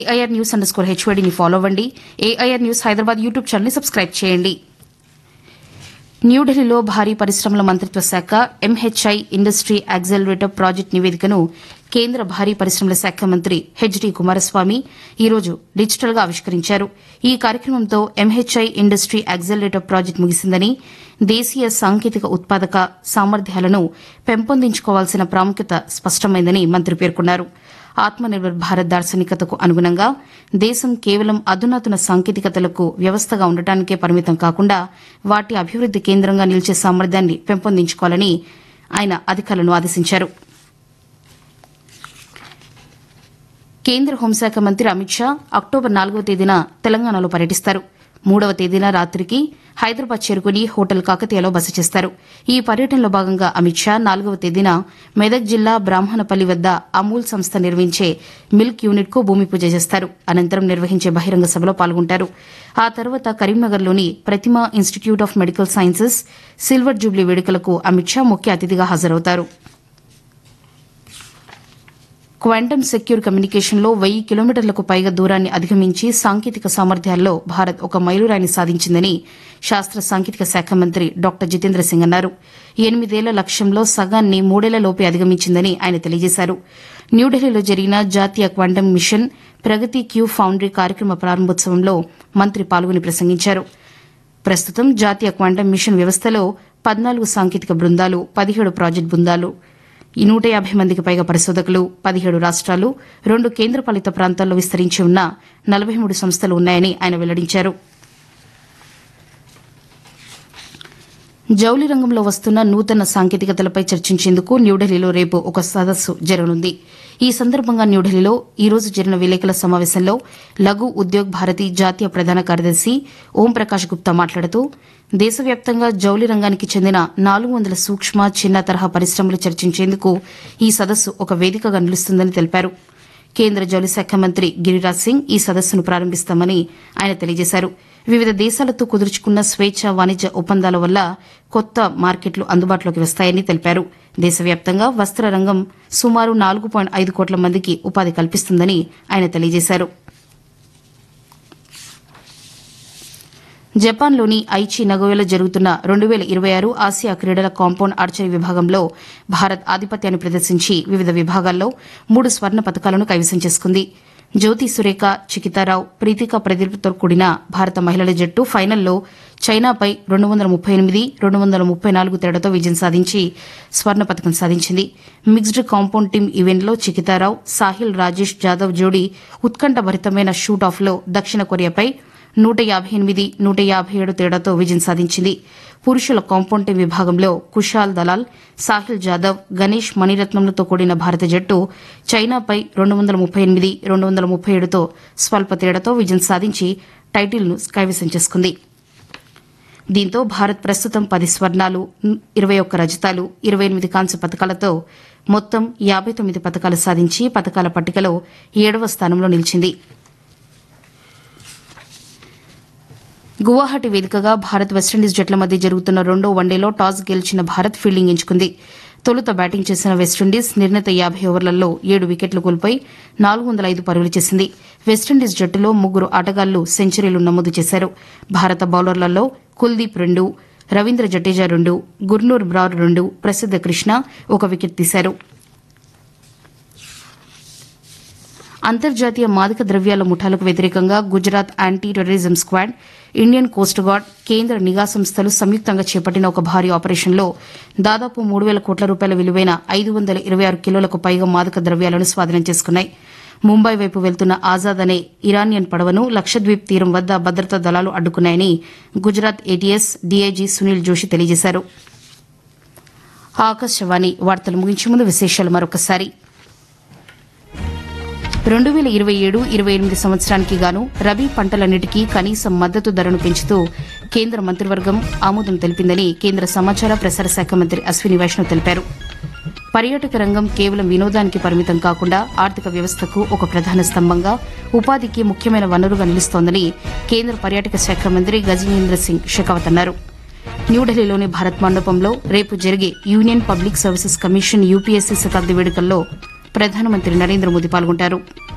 AIR news underscore స్కోర్ హెచ్వైడిని follow అవ్వండి ఏఐఆర్ న్యూస్ హైదరాబాద్ యూట్యూబ్ ఛానల్ని సబ్స్క్రైబ్ చేయండి న్యూఢిల్లీలో భారీ పరిశ్రమల మంత్రిత్వ శాఖ ఎంహెచ్ఐ ఇండస్ట్రీ యాక్సెలరేటర్ ప్రాజెక్టు నివేదికను కేంద్ర భారీ పరిశ్రమల శాఖ మంత్రి హెచ్డి కుమారస్వామి ఈరోజు డిజిటల్ గా ఆవిష్కరించారు ఈ కార్యక్రమంతో ఎంహెచ్ఐ ఇండస్ట్రీ యాక్సెలరేటర్ ప్రాజెక్టు ముగిసిందని దేశీయ సాంకేతిక ఉత్పాదక సామర్థ్యాలను పెంపొందించుకోవాల్సిన ప్రాముఖ్యత స్పష్టమైందని మంత్రి పేర్కొన్నారు ఆత్మనిర్భర్ భారత్ దార్శనికతకు అనుగుణంగా దేశం కేవలం అధునాతన సాంకేతికతలకు వ్యవస్థగా ఉండటానికే పరిమితం కాకుండా వాటి అభివృద్ది కేంద్రంగా నిలిచే సామర్థ్యాన్ని పెంపొందించుకోవాలని ఆయన అధికారులను ఆదేశించారు కేంద్ర హోంశాఖ మంత్రి అమిత్ షా అక్టోబర్ నాలుగవ తేదీన తెలంగాణలో పర్యటిస్తారు మూడవ తేదీన రాత్రికి హైదరాబాద్ చేరుకుని హోటల్ కాకతీయలో బస చేస్తారు ఈ పర్యటనలో భాగంగా అమిత్ షా నాలుగవ తేదీన మెదక్ జిల్లా బ్రాహ్మణపల్లి వద్ద అమూల్ సంస్థ నిర్వహించే మిల్క్ యూనిట్ కు భూమి పూజ చేస్తారు అనంతరం నిర్వహించే బహిరంగ సభలో పాల్గొంటారు ఆ తర్వాత కరీంనగర్లోని Prathima institute of medical sciences silver jubilee వేడుకలకు అమిత్ షా ముఖ్య అతిథిగా హాజరవుతారు క్వాంటమ్ సెక్యూర్ కమ్యూనికేషన్లో వెయ్యి కిలోమీటర్లకు పైగా దూరాన్ని అధిగమించి సాంకేతిక సామర్థ్యాల్లో భారత్ ఒక మైలురాయిని సాధించిందని శాస్త్ర సాంకేతిక శాఖ మంత్రి డాక్టర్ జితేంద్ర సింగ్ అన్నారు ఎనిమిదేళ్ల లక్ష్యంలో సగాన్ని మూడేళ్లలోపే అధిగమించిందని ఆయన తెలియజేశారు న్యూఢిల్లీలో జరిగిన జాతీయ క్వాంటమ్ మిషన్ ప్రగతి క్యూ ఫౌండరీ కార్యక్రమ ప్రారంభోత్సవంలో మంత్రి పాల్గొని ప్రసంగించారు ప్రస్తుతం జాతీయ క్వాంటమ్ మిషన్ వ్యవస్థలో పద్నాలుగు సాంకేతిక బృందాలు పదిహేడు ప్రాజెక్టు బృందాలు ఈ నూట యాభై మందికి పైగా పరిశోధకులు పదిహేడు రాష్ట్రాలు రెండు కేంద్రపాలిత ప్రాంతాల్లో విస్తరించి ఉన్న నలభై మూడు సంస్థలు ఉన్నాయని ఆయన వెల్లడించారు జౌళి రంగంలో వస్తున్న నూతన సాంకేతికతలపై చర్చించేందుకు న్యూఢిల్లీలో రేపు ఒక సదస్సు జరగనుంది ఈ సందర్భంగా న్యూఢిల్లీలో ఈ రోజు జరిగిన విలేకరుల సమావేశంలో లఘు ఉద్యోగ్ భారతి జాతీయ ప్రధాన కార్యదర్శి ఓంప్రకాష్ గుప్తా మాట్లాడుతూ దేశవ్యాప్తంగా జౌళి రంగానికి చెందిన నాలుగు వందల సూక్ష్మ చిన్న తరహా పరిశ్రమలు చర్చించేందుకు ఈ సదస్సు ఒక వేదికగా నిలుస్తుందని తెలిపారు కేంద్ర జౌళి శాఖ మంత్రి గిరిరాజ్ సింగ్ ఈ సదస్సును ప్రారంభిస్తామని ఆయన తెలియజేశారు వివిధ దేశాలతో కుదుర్చుకున్న స్వేచ్ఛ వాణిజ్య ఒప్పందాల వల్ల కొత్త మార్కెట్లు అందుబాటులోకి వస్తాయని తెలిపారు దేశవ్యాప్తంగా వస్త్ర రంగం సుమారు నాలుగు పాయింట్ ఐదు కోట్ల మందికి ఉపాధి కల్పిస్తుందని ఆయన తెలియజేశారు జపాన్లోని ఐచి నగోయలో జరుగుతున్న రెండు వేల ఇరవై ఆరు ఆసియా క్రీడల కాంపౌండ్ ఆర్చరీ విభాగంలో భారత్ ఆధిపత్యాన్ని ప్రదర్శించి వివిధ విభాగాల్లో మూడు స్వర్ణ పతకాలను కైవసం చేసుకుంది జ్యోతి సురేఖ చికితారావు ప్రీతికా ప్రదీప్తో కూడిన భారత మహిళల జట్టు ఫైనల్లో చైనాపై రెండు వందల ముప్పై ఎనిమిది రెండు వందల ముప్పై నాలుగు తేడాతో విజయం సాధించి స్వర్ణ పతకం సాధించింది మిక్స్డ్ కాంపౌండ్ టీం ఈవెంట్లో చికితారావు సాహిల్ రాజేష్ జాదవ్ జోడీ ఉత్కంఠభరితమైన షూట్ ఆఫ్లో దక్షిణ కొరియాపై నూట యాభై ఎనిమిది నూట యాభై ఏడు తేడాతో విజయం సాధించింది పురుషుల కాంపౌండ్ టీం విభాగంలో కుషాల్ దలాల్ సాహిల్ జాదవ్ గణేష్ మణిరత్నంలతో కూడిన భారత జట్టు చైనాపై రెండు వందల ముప్పై ఎనిమిది రెండు వందల ముప్పై ఏడుతో స్వల్ప తేడాతో విజయం సాధించి టైటిల్ను కైవసం చేసుకుంది దీంతో భారత్ ప్రస్తుతం పది స్వర్ణాలు ఇరవై ఒక్క రజతాలు ఇరవై ఎనిమిది కాంస్య పథకాలతో మొత్తం యాబై తొమ్మిది పథకాలు సాధించి పథకాల పట్టికలో ఏడవ స్థానంలో నిలిచింది గువాహటి వేదికగా భారత్ వెస్టిండీస్ జట్ల మధ్య జరుగుతున్న రెండో వన్డేలో టాస్ గెలిచిన భారత్ ఫీల్డింగ్ ఎంచుకుంది తొలుత బ్యాటింగ్ చేసిన వెస్టిండీస్ నిర్ణీత యాభై ఓవర్లలో ఏడు వికెట్లు కోల్పోయి నాలుగు వందల ఐదు పరుగులు చేసింది వెస్టిండీస్ జట్టులో ముగ్గురు ఆటగాళ్లు సెంచరీలు నమోదు చేశారు భారత బౌలర్లలో కుల్దీప్ రెండు రవీంద్ర జడేజా రెండు గుర్నూర్ బ్రార్ రెండు ప్రసిద్ద కృష్ణ ఒక వికెట్ తీశారు అంతర్జాతీయ మాదక ద్రవ్యాల ముఠాలకు వ్యతిరేకంగా Gujarat anti terrorism squad Indian coast guard కేంద్ర నిఘా సంస్థలు సంయుక్తంగా చేపట్టిన ఒక భారీ ఆపరేషన్లో దాదాపు మూడు వేల కోట్ల రూపాయల విలువైన ఐదు వందల ఇరవై ఆరు కిలోలకు పైగా మాదక ద్రవ్యాలను స్వాధీనం చేసుకున్నాయి ముంబై వైపు వెళ్తున్న ఆజాద్ అనే ఇరానియన్ పడవను లక్షద్వీప్ తీరం వద్ద భద్రతా దళాలు అడ్డుకున్నాయని గుజరాత్ ఏటీఎస్ డీఐజీ సునీల్ జోషి తెలియజేశారు ఆకాశవాణి వార్తలు ముగించే ముందు విశేషాలు మరొకసారి రెండు వేల ఇరవై ఏడు ఇరవై ఎనిమిది సంవత్సరానికి గాను రబీ పంటలన్నిటికీ కనీస మద్దతు ధరను పెంచుతూ కేంద్ర మంత్రివర్గం ఆమోదం తెలిపిందని కేంద్ర సమాచార ప్రసార శాఖ మంత్రి అశ్విని వైష్ణవ్ తెలిపారు పర్యాటక రంగం కేవలం వినోదానికి పరిమితం కాకుండా ఆర్థిక వ్యవస్థకు ఒక ప్రధాన స్తంభంగా ఉపాధికి ముఖ్యమైన వనరుగా నిలుస్తోందని కేంద్ర పర్యాటక శాఖ మంత్రి గజేంద్ర సింగ్ షెకావత్ అన్నారు న్యూఢిల్లీలోని భారత్ మండపంలో రేపు జరిగే union public services commission UPSC శతాబ్ది వేడుకల్లో ప్రధానమంత్రి నరేంద్ర మోదీ పాల్గొంటారు